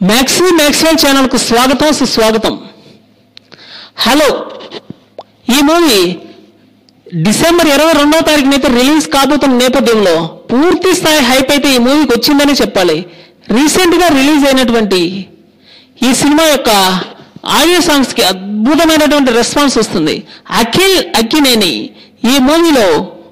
maxi maximal ఛానల్కు స్వాగతం సుస్వాగతం హలో ఈ మూవీ డిసెంబర్ ఇరవై రెండవ తారీఖున అయితే రిలీజ్ కాబోతున్న నేపథ్యంలో పూర్తి స్థాయి హైప్ అయితే ఈ మూవీకి వచ్చిందని చెప్పాలి రీసెంట్ గా రిలీజ్ అయినటువంటి ఈ సినిమా యొక్క ఆడియో సాంగ్స్ కి అద్భుతమైనటువంటి రెస్పాన్స్ వస్తుంది అఖిల్ అక్కినేని ఈ మూవీలో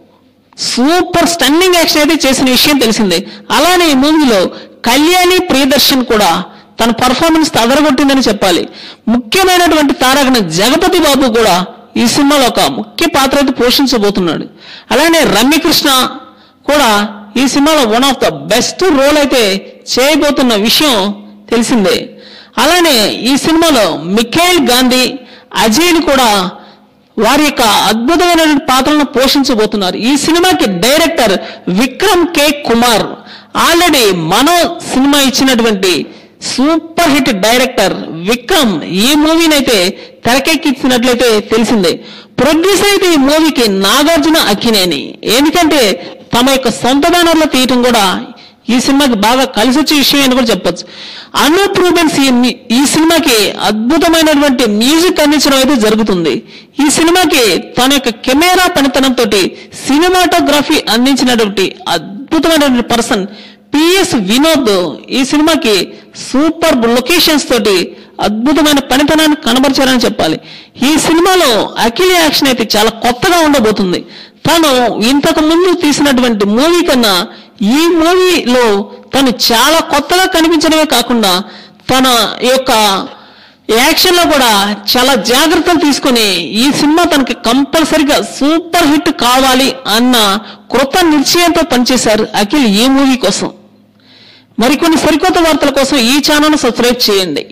సూపర్ స్టన్నింగ్ యాక్షన్ అయితే చేసిన విషయం తెలిసిందే అలానే ఈ మూవీలో కళ్యాణి ప్రియదర్శన్ కూడా తన పర్ఫార్మెన్స్ అదరగొట్టిందని చెప్పాలి ముఖ్యమైనటువంటి తారకన జగపతి బాబు కూడా ఈ సినిమాలో ఒక ముఖ్య పాత్ర అయితే పోషించబోతున్నాడు అలానే రమ్యకృష్ణ కూడా ఈ సినిమాలో one of the best role అయితే చేయబోతున్న విషయం తెలిసిందే అలానే ఈ సినిమాలో మిఖేల్ గాంధీ అజయ్ని కూడా వారి యొక్క అద్భుతమైనటువంటి పాత్రలను పోషించబోతున్నారు ఈ సినిమాకి director Vikram K Kumar already మనో సినిమా ఇచ్చినటువంటి సూపర్ హిట్ డైరెక్టర్ విక్రమ్ ఈ మూవీని అయితే తెరకెక్కించినట్లయితే తెలిసిందే ప్రొడ్యూసర్ అయితే ఈ మూవీకి నాగార్జున అక్కినేని ఎందుకంటే తమ యొక్క సొంత బ్యానర్లో తీయటం కూడా ఈ సినిమాకి బాగా కలిసి వచ్చే విషయం అని కూడా చెప్పొచ్చు అనూప్ రూబెన్స్ ఈ మి- ఈ సినిమాకి అద్భుతమైనటువంటి మ్యూజిక్ అందించడం అయితే జరుగుతుంది ఈ సినిమాకి తన యొక్క కెమెరా పనితనంతో సినిమాటోగ్రఫీ అందించినటువంటి అద్భుతమైనటువంటి పర్సన్ పిఎస్ వినోద్ ఈ సినిమాకి సూపర్ లొకేషన్స్ తోటి అద్భుతమైన పనితనాన్ని కనబరిచారని చెప్పాలి ఈ సినిమాలో అఖిల్ యాక్షన్ అయితే చాలా కొత్తగా ఉండబోతుంది తను ఇంతకు ముందు తీసినటువంటి మూవీ కన్నా ఈ మూవీలో తను చాలా కొత్తగా కనిపించడమే కాకుండా తన యొక్క యాక్షన్ లో కూడా చాలా జాగ్రత్తలు తీసుకొని ఈ సినిమా తనకి కంపల్సరిగా సూపర్ హిట్ కావాలి అన్న కృత నిశ్చయంతో పనిచేశారు అఖిల్ ఈ మూవీ కోసం మరికొన్ని సరికొత్త వార్తల కోసం ఈ ఛానల్ సబ్స్క్రైబ్ చేయండి